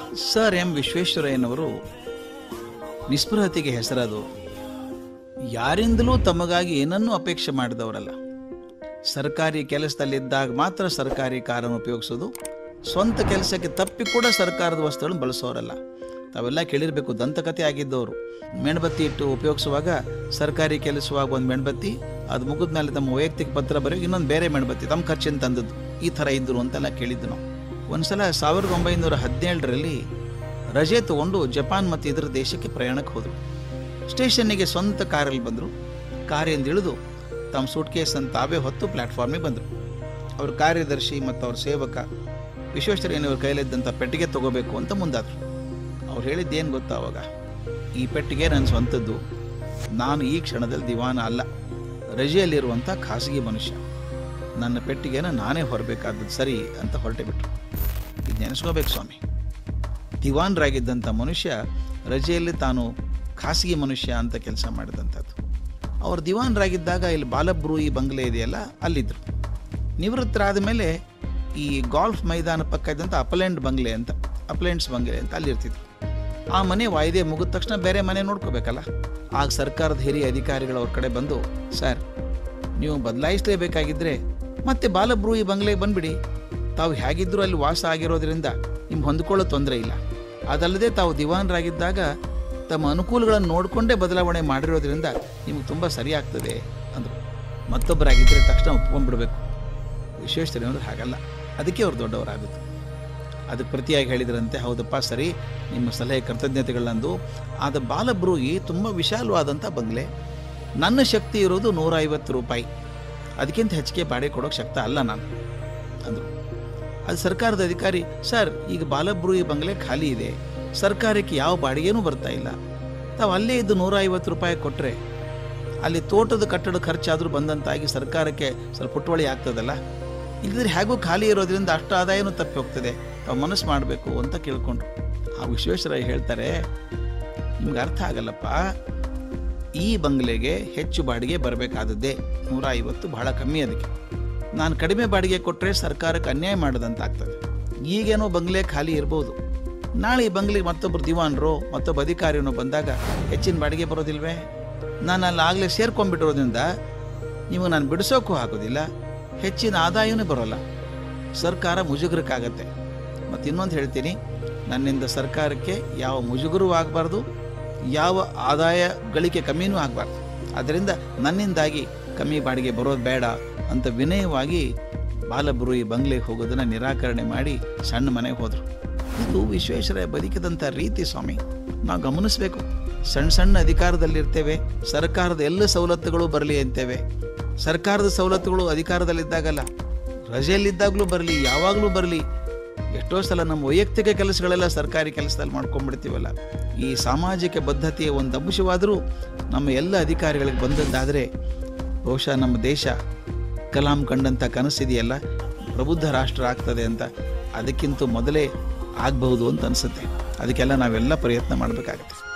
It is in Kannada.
ಸರ್ ಎಂ ವಿಶ್ವೇಶ್ವರಯ್ಯನವರು ನಿಸ್ಪೃಹತೆಗೆ ಹೆಸರಾದವರು ಯಾರಿಂದಲೂ ತಮಗಾಗಿ ಏನನ್ನೂ ಅಪೇಕ್ಷೆ ಮಾಡಿದವರಲ್ಲ ಸರ್ಕಾರಿ ಕೆಲಸದಲ್ಲಿದ್ದಾಗ ಮಾತ್ರ ಸರ್ಕಾರಿ ಕಾರನ್ನು ಉಪಯೋಗಿಸೋದು ಸ್ವಂತ ಕೆಲಸಕ್ಕೆ ತಪ್ಪಿ ಕೂಡ ಸರ್ಕಾರದ ವಸ್ತುಗಳನ್ನು ಬಳಸೋರಲ್ಲ ತಾವೆಲ್ಲ ಕೇಳಿರಬೇಕು ದಂತಕಥೆ ಆಗಿದ್ದವರು ಮೇಣಬತ್ತಿ ಇಟ್ಟು ಉಪಯೋಗಿಸುವಾಗ ಸರ್ಕಾರಿ ಕೆಲಸವಾಗ ಒಂದು ಮೇಣಬತ್ತಿ ಅದು ಮುಗಿದ ಮೇಲೆ ತಮ್ಮ ವೈಯಕ್ತಿಕ ಪತ್ರ ಬರೆಯೋ ಇನ್ನೊಂದು ಬೇರೆ ಮೇಣಬತ್ತಿ ತಮ್ಮ ಖರ್ಚಿನ ತಂದದ್ದು ಈ ಥರ ಇದ್ದರು ಅಂತೆಲ್ಲ ಕೇಳಿದ್ದು ನಾವು ಒಂದ್ಸಲ ಸಾವಿರದ ಒಂಬೈನೂರ ಹದಿನೇಳರಲ್ಲಿ ರಜೆ ತಗೊಂಡು ಜಪಾನ್ ಮತ್ತು ಇದರ ದೇಶಕ್ಕೆ ಪ್ರಯಾಣಕ್ಕೆ ಹೋದರು ಸ್ಟೇಷನ್ನಿಗೆ ಸ್ವಂತ ಕಾರಲ್ಲಿ ಬಂದರು ಕಾರಿಂದ ಇಳಿದು ತಮ್ಮ ಸೂಟ್ ಕೇಸನ್ನು ತಾವೇ ಹೊತ್ತು ಪ್ಲ್ಯಾಟ್ಫಾರ್ಮಿಗೆ ಬಂದರು ಅವ್ರ ಕಾರ್ಯದರ್ಶಿ ಮತ್ತು ಅವ್ರ ಸೇವಕ ವಿಶ್ವೇಶ್ವರಯ್ಯನವ್ರ ಕೈಲಿದ್ದಂಥ ಪೆಟ್ಟಿಗೆ ತಗೋಬೇಕು ಅಂತ ಮುಂದಾದರು ಅವ್ರು ಹೇಳಿದ್ದೇನು ಗೊತ್ತಾ ಅವಾಗ ಈ ಪೆಟ್ಟಿಗೆ ನನ್ನ ಸ್ವಂತದ್ದು ನಾನು ಈ ಕ್ಷಣದಲ್ಲಿ ದಿವಾನ ಅಲ್ಲ ರಜೆಯಲ್ಲಿರುವಂಥ ಖಾಸಗಿ ಮನುಷ್ಯ ನನ್ನ ಪೆಟ್ಟಿಗೆನ ನಾನೇ ಹೊರಬೇಕಾದದ್ದು ಸರಿ ಅಂತ ಹೊರಟೆ ಬಿಟ್ರು ಇದು ನೆನೆಸ್ಕೋಬೇಕು ಸ್ವಾಮಿ ದಿವಾನ್ರಾಗಿದ್ದಂಥ ಮನುಷ್ಯ ರಜೆಯಲ್ಲಿ ತಾನು ಖಾಸಗಿ ಮನುಷ್ಯ ಅಂತ ಕೆಲಸ ಮಾಡಿದಂಥದ್ದು ಅವ್ರು ದಿವಾನ್ರಾಗಿದ್ದಾಗ ಇಲ್ಲಿ ಬಾಲಬ್ರೂಯಿ ಬಂಗ್ಲೆ ಇದೆಯಲ್ಲ ಅಲ್ಲಿದ್ದರು ನಿವೃತ್ತರಾದ ಮೇಲೆ ಈ ಗಾಲ್ಫ್ ಮೈದಾನ ಪಕ್ಕ ಇದ್ದಂಥ ಅಪಲೆಂಡ್ ಬಂಗ್ಲೆ ಅಂತ ಅಪ್ಲೆಂಡ್ಸ್ ಬಂಗ್ಲೆ ಅಂತ ಅಲ್ಲಿರ್ತಿದ್ರು ಆ ಮನೆ ವಾಯ್ದೆ ಮುಗಿದ ತಕ್ಷಣ ಬೇರೆ ಮನೆ ನೋಡ್ಕೋಬೇಕಲ್ಲ ಆಗ ಸರ್ಕಾರದ ಹಿರಿಯ ಅಧಿಕಾರಿಗಳು ಅವ್ರ ಕಡೆ ಬಂದು ಸರ್ ನೀವು ಬದಲಾಯಿಸಲೇಬೇಕಾಗಿದ್ದರೆ ಮತ್ತೆ ಬಾಲಬ್ರೂಯಿ ಬಂಗ್ಲೆಗೆ ಬಂದ್ಬಿಡಿ ತಾವು ಹೇಗಿದ್ದರೂ ಅಲ್ಲಿ ವಾಸ ಆಗಿರೋದ್ರಿಂದ ನಿಮ್ಗೆ ಹೊಂದ್ಕೊಳ್ಳೋ ತೊಂದರೆ ಇಲ್ಲ ಅದಲ್ಲದೆ ತಾವು ದಿವಾನರಾಗಿದ್ದಾಗ ತಮ್ಮ ಅನುಕೂಲಗಳನ್ನು ನೋಡಿಕೊಂಡೇ ಬದಲಾವಣೆ ಮಾಡಿರೋದ್ರಿಂದ ನಿಮಗೆ ತುಂಬ ಸರಿ ಆಗ್ತದೆ ಅಂದರು ಮತ್ತೊಬ್ಬರಾಗಿದ್ದರೆ ತಕ್ಷಣ ಒಪ್ಕೊಂಡ್ಬಿಡ್ಬೇಕು ವಿಶ್ವೇಶ್ವರಯ್ಯನವ್ರು ಹಾಗಲ್ಲ ಅದಕ್ಕೆ ಅವ್ರು ದೊಡ್ಡವರಾಗುತ್ತೆ ಅದಕ್ಕೆ ಪ್ರತಿಯಾಗಿ ಹೇಳಿದ್ರಂತೆ ಹೌದಪ್ಪ ಸರಿ ನಿಮ್ಮ ಸಲಹೆ ಕೃತಜ್ಞತೆಗಳಂದು ಆದ ಬಾಲಬ್ರೂಯಿ ತುಂಬ ವಿಶಾಲವಾದಂಥ ಬಂಗ್ಲೆ ನನ್ನ ಶಕ್ತಿ ಇರೋದು ನೂರ ಐವತ್ತು ರೂಪಾಯಿ ಅದಕ್ಕಿಂತ ಹೆಚ್ಚಿಗೆ ಬಾಡಿಗೆ ಕೊಡೋಕೆ ಶಕ್ತ ಅಲ್ಲ ನಾನು ಅಂದರು ಅದು ಸರ್ಕಾರದ ಅಧಿಕಾರಿ ಸರ್ ಈಗ ಬಾಲಬ್ರೂಯಿ ಬಂಗ್ಲೆ ಖಾಲಿ ಇದೆ ಸರ್ಕಾರಕ್ಕೆ ಯಾವ ಬಾಡಿಗೆನೂ ಬರ್ತಾ ಇಲ್ಲ ತಾವು ಅಲ್ಲೇ ಇದ್ದು ನೂರ ಐವತ್ತು ರೂಪಾಯಿ ಕೊಟ್ಟರೆ ಅಲ್ಲಿ ತೋಟದ ಕಟ್ಟಡ ಖರ್ಚಾದರೂ ಬಂದಂತಾಗಿ ಸರ್ಕಾರಕ್ಕೆ ಸ್ವಲ್ಪ ಪುಟ್ಟವಳಿ ಆಗ್ತದಲ್ಲ ಇಲ್ಲದ್ರೆ ಹೇಗೂ ಖಾಲಿ ಇರೋದ್ರಿಂದ ಅಷ್ಟು ಆದಾಯನೂ ತಪ್ಪಿ ಹೋಗ್ತದೆ ತಾವು ಮನಸ್ಸು ಮಾಡಬೇಕು ಅಂತ ಕೇಳ್ಕೊಂಡ್ರು ಆ ವಿಶ್ವೇಶ್ವರಯ್ಯ ಹೇಳ್ತಾರೆ ನಿಮ್ಗೆ ಅರ್ಥ ಆಗಲ್ಲಪ್ಪ ಈ ಬಂಗ್ಲೆಗೆ ಹೆಚ್ಚು ಬಾಡಿಗೆ ಬರಬೇಕಾದದ್ದೇ ನೂರ ಐವತ್ತು ಬಹಳ ಕಮ್ಮಿ ಅದಕ್ಕೆ ನಾನು ಕಡಿಮೆ ಬಾಡಿಗೆ ಕೊಟ್ಟರೆ ಸರ್ಕಾರಕ್ಕೆ ಅನ್ಯಾಯ ಮಾಡೋದಂತಾಗ್ತದೆ ಈಗೇನೋ ಬಂಗ್ಲೆ ಖಾಲಿ ಇರ್ಬೋದು ನಾಳೆ ಈ ಬಂಗ್ಲೆಗೆ ಮತ್ತೊಬ್ಬರು ದಿವಾನರು ಮತ್ತೊಬ್ಬ ಅಧಿಕಾರಿನೋ ಬಂದಾಗ ಹೆಚ್ಚಿನ ಬಾಡಿಗೆ ಬರೋದಿಲ್ವೇ ನಾನು ಅಲ್ಲಿ ಆಗಲೇ ಸೇರ್ಕೊಂಡ್ಬಿಟ್ಟಿರೋದ್ರಿಂದ ನೀವು ನಾನು ಬಿಡಿಸೋಕ್ಕೂ ಆಗೋದಿಲ್ಲ ಹೆಚ್ಚಿನ ಆದಾಯವೂ ಬರೋಲ್ಲ ಸರ್ಕಾರ ಮುಜುಗರಕ್ಕಾಗತ್ತೆ ಮತ್ತು ಇನ್ನೊಂದು ಹೇಳ್ತೀನಿ ನನ್ನಿಂದ ಸರ್ಕಾರಕ್ಕೆ ಯಾವ ಮುಜುಗರೂ ಆಗಬಾರ್ದು ಯಾವ ಆದಾಯ ಗಳಿಕೆ ಕಮ್ಮಿನೂ ಆಗಬಾರ್ದು ಅದರಿಂದ ನನ್ನಿಂದಾಗಿ ಕಮ್ಮಿ ಬಾಡಿಗೆ ಬರೋದು ಬೇಡ ಅಂತ ವಿನಯವಾಗಿ ಬಾಲಬ್ರೂಯಿ ಬಂಗ್ಲೆಗೆ ಹೋಗೋದನ್ನು ನಿರಾಕರಣೆ ಮಾಡಿ ಸಣ್ಣ ಮನೆಗೆ ಹೋದರು ಇದು ವಿಶ್ವೇಶ್ವರಯ್ಯ ಬದುಕಿದಂಥ ರೀತಿ ಸ್ವಾಮಿ ನಾವು ಗಮನಿಸಬೇಕು ಸಣ್ಣ ಸಣ್ಣ ಅಧಿಕಾರದಲ್ಲಿರ್ತೇವೆ ಸರ್ಕಾರದ ಎಲ್ಲ ಸವಲತ್ತುಗಳು ಬರಲಿ ಅಂತೇವೆ ಸರ್ಕಾರದ ಸವಲತ್ತುಗಳು ಅಧಿಕಾರದಲ್ಲಿದ್ದಾಗಲ್ಲ ರಜೆಯಲ್ಲಿದ್ದಾಗಲೂ ಬರಲಿ ಯಾವಾಗಲೂ ಬರಲಿ ಎಷ್ಟೋ ಸಲ ನಮ್ಮ ವೈಯಕ್ತಿಕ ಕೆಲಸಗಳೆಲ್ಲ ಸರ್ಕಾರಿ ಕೆಲಸದಲ್ಲಿ ಮಾಡ್ಕೊಂಡ್ಬಿಡ್ತೀವಲ್ಲ ಈ ಸಾಮಾಜಿಕ ಬದ್ಧತೆಯ ಒಂದು ಅಂಶವಾದರೂ ನಮ್ಮ ಎಲ್ಲ ಅಧಿಕಾರಿಗಳಿಗೆ ಬಂದದ್ದಾದರೆ ಬಹುಶಃ ನಮ್ಮ ದೇಶ ಕಲಾಂ ಕಂಡಂಥ ಕನಸಿದೆಯಲ್ಲ ಪ್ರಬುದ್ಧ ರಾಷ್ಟ್ರ ಆಗ್ತದೆ ಅಂತ ಅದಕ್ಕಿಂತ ಮೊದಲೇ ಆಗಬಹುದು ಅಂತ ಅನಿಸುತ್ತೆ ಅದಕ್ಕೆಲ್ಲ ನಾವೆಲ್ಲ ಪ್ರಯತ್ನ ಮಾಡಬೇಕಾಗತ್ತೆ